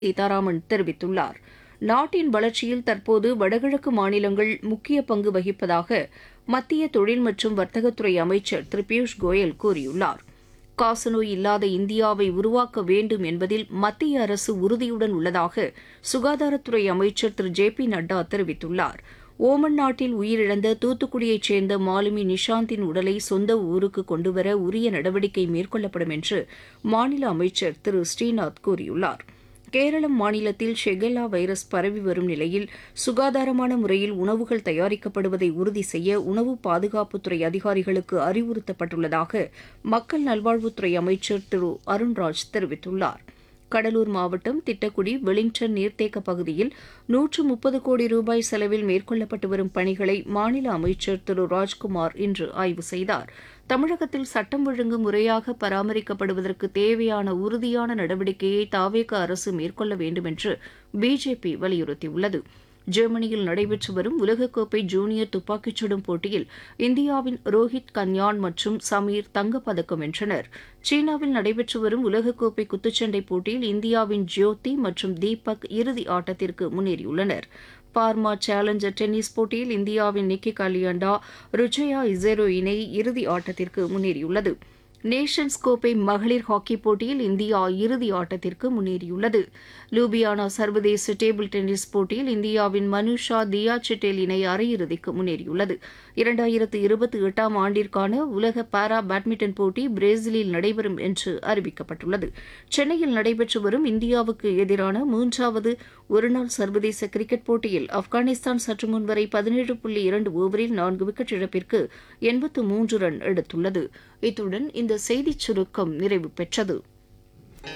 சீதாராமன் தெரிவித்துள்ளார் நாட்டின் வளர்ச்சியில் தற்போது வடகிழக்கு மாநிலங்கள் முக்கிய பங்கு வகிப்பதாக மத்திய தொழில் மற்றும் வர்த்தகத்துறை அமைச்சர் திரு பியூஷ் கோயல் கூறியுள்ளார் காசநோய் இல்லாத இந்தியாவை உருவாக்க வேண்டும் என்பதில் மத்திய அரசு உறுதியுடன் உள்ளதாக சுகாதாரத்துறை அமைச்சர் திரு ஜே பி நட்டா தெரிவித்துள்ளார் ஓமன் நாட்டில் உயிரிழந்த தூத்துக்குடியைச் சேர்ந்த மாலுமி நிஷாந்தின் உடலை சொந்த ஊருக்கு கொண்டுவர உரிய நடவடிக்கை மேற்கொள்ளப்படும் என்று மாநில அமைச்சர் திரு ஸ்ரீநாத் கூறியுள்ளார் கேரளம் மாநிலத்தில் ஷெகெல்லா வைரஸ் பரவி வரும் நிலையில் சுகாதாரமான முறையில் உணவுகள் தயாரிக்கப்படுவதை உறுதி செய்ய உணவு பாதுகாப்புத்துறை அதிகாரிகளுக்கு அறிவுறுத்தப்பட்டுள்ளதாக மக்கள் நல்வாழ்வுத்துறை அமைச்சர் திரு அருண்ராஜ் தெரிவித்துள்ளார் கடலூர் மாவட்டம் திட்டக்குடி வெலிங்டன் நீர்த்தேக்க பகுதியில் நூற்று முப்பது கோடி ரூபாய் செலவில் மேற்கொள்ளப்பட்டு வரும் பணிகளை மாநில அமைச்சர் திரு ராஜ்குமார் இன்று ஆய்வு செய்தார் தமிழகத்தில் சட்டம் ஒழுங்கு முறையாக பராமரிக்கப்படுவதற்கு தேவையான உறுதியான நடவடிக்கையை தாவேக அரசு மேற்கொள்ள வேண்டும் என்று பிஜேபி வலியுறுத்தியுள்ளது ஜெர்மனியில் நடைபெற்று வரும் உலகக்கோப்பை ஜூனியர் துப்பாக்கிச் சுடும் போட்டியில் இந்தியாவின் ரோஹித் கன்யான் மற்றும் சமீர் தங்கப்பதக்கம் வென்றனர் சீனாவில் நடைபெற்று வரும் உலகக்கோப்பை குத்துச்சண்டை போட்டியில் இந்தியாவின் ஜோதி மற்றும் தீபக் இறுதி ஆட்டத்திற்கு முன்னேறியுள்ளனர் பார்மா சேலஞ்சர் டென்னிஸ் போட்டியில் இந்தியாவின் நிக்கி காலியண்டா ருஜயா இசேரோ இணை இறுதி ஆட்டத்திற்கு முன்னேறியுள்ளது நேஷன்ஸ் கோப்பை மகளிர் ஹாக்கி போட்டியில் இந்தியா இறுதி ஆட்டத்திற்கு முன்னேறியுள்ளது லூபியானா சர்வதேச டேபிள் டென்னிஸ் போட்டியில் இந்தியாவின் மனுஷா தியா சிட்டேல் இணை அரையிறுதிக்கு முன்னேறியுள்ளது இரண்டாயிரத்து இருபத்தி எட்டாம் ஆண்டிற்கான உலக பாரா பேட்மிண்டன் போட்டி பிரேசிலில் நடைபெறும் என்று அறிவிக்கப்பட்டுள்ளது சென்னையில் நடைபெற்று வரும் இந்தியாவுக்கு எதிரான மூன்றாவது ஒருநாள் சர்வதேச கிரிக்கெட் போட்டியில் ஆப்கானிஸ்தான் சற்று முன் வரை பதினேழு புள்ளி இரண்டு ஓவரில் நான்கு விக்கெட் இழப்பிற்கு எண்பத்து மூன்று ரன் எடுத்துள்ளது இத்துடன் இந்த செய்திச் சுருக்கம் நிறைவு பெற்றது